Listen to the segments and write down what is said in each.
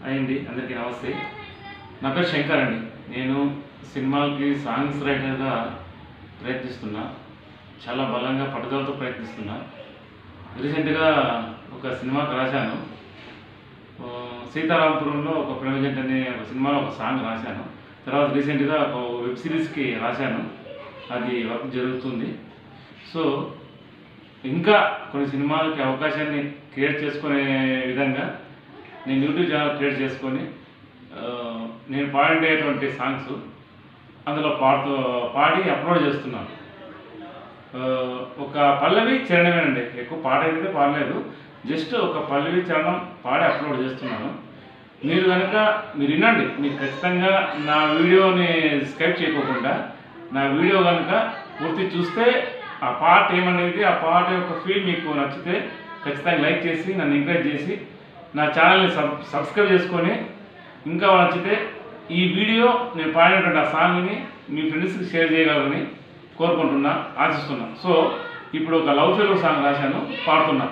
అయ్యండి అందరికీ నమస్తే నా పేరు శంకర్ అండి నేను సినిమాకి సాంగ్స్ రైటర్గా ప్రయత్నిస్తున్నా చాలా బలంగా పట్టుదలతో ప్రయత్నిస్తున్నా రీసెంట్గా ఒక సినిమాకి రాశాను ఆ, సీతారామపురంలో ఒక ప్రేమజంట అనే ఒక సినిమాలో ఒక సాంగ్ రాశాను తర్వాత రీసెంట్గా ఒక వెబ్ సిరీస్కి రాశాను అది వర్క్ జరుగుతుంది సో ఇంకా కొన్ని సినిమాలకి అవకాశాన్ని క్రియేట్ చేసుకునే విధంగా నేను యూట్యూబ్ ఛానల్ క్రియేట్ చేసుకొని ఆ, నేను పాడేటువంటి సాంగ్స్ అందులో పాడుతూ పాడి అప్లోడ్ చేస్తున్నాను ఆ, ఒక పల్లవి చరణమేనండి ఎక్కువ పాట అయితే పాడలేదు జస్ట్ ఒక పల్లవి చరణం పాడి అప్లోడ్ చేస్తున్నాను మీరు కనుక మీరు వినండి మీరు ఖచ్చితంగా నా వీడియోని స్కైప్ చేయకోకుండా నా వీడియో కనుక పూర్తి చూస్తే ఆ పాట ఏమనేది ఆ పాట యొక్క ఫీల్ మీకు నచ్చితే ఖచ్చితంగా లైక్ చేసి నన్ను ఎంకరేజ్ చేసి నా ఛానల్ని సబ్ సబ్స్క్రైబ్ చేసుకొని ఇంకా నచ్చితే ఈ వీడియో నేను పాడినటువంటి ఆ సాంగ్ని మీ ఫ్రెండ్స్కి షేర్ చేయగలరని కోరుకుంటున్నా ఆశిస్తున్నా సో ఇప్పుడు ఒక లవ్ ఫెయిల్ సాంగ్ రాశాను పాడుతున్నా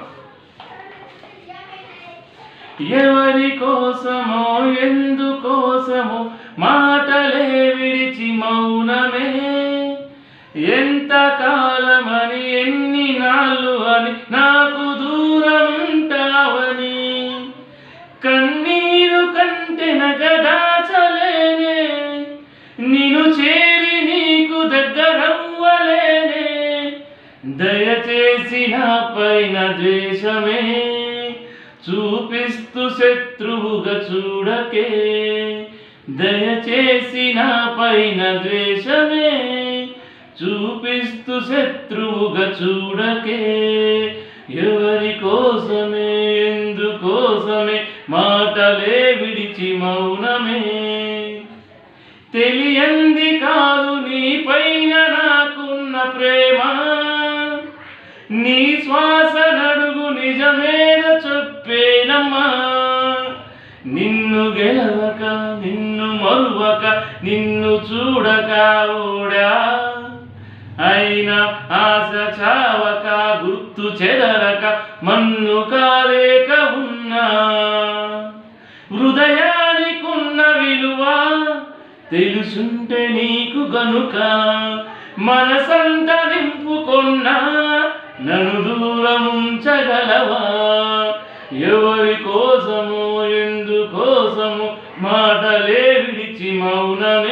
ఎవరి కోసమో ఎందుకోసమో మాటలే విడిచి మౌనమే ఎంత కాలమని ఎన్ని నాళ్ళు అని నాకు దూరం ఉంటావని కన్నీరు కంటే నగదాచలేనే నిన్ను చేరి నీకు దగ్గరవ్వలేనే దయచేసి నా పైన ద్వేషమే చూపిస్తూ శత్రువుగా చూడకే దయచేసి నా పైన ద్వేషమే చూపిస్తూ శత్రువుగా చూడకే ఎవరి కోసమే ఎందుకోసమే మాటలే విడిచి మౌనమే తెలియంది కాదు నీ పైన నాకున్న ప్రేమ నీ శ్వాస నడుగు నిజమేద చెప్పేనమ్మా నిన్ను గెలవక నిన్ను మరువక నిన్ను చూడక ఓడా అయినా ఆశ చావక గుర్తు చెదరక మన్ను కాలేక ఉన్నా హృదయానికున్న విలువ తెలుసుంటే నీకు గనుక మనసంత నింపుకొన్నా నన్ను దూరం ఉంచగలవా ఎవరి కోసమో ఎందుకోసమో మాటలే విడిచి మౌనమే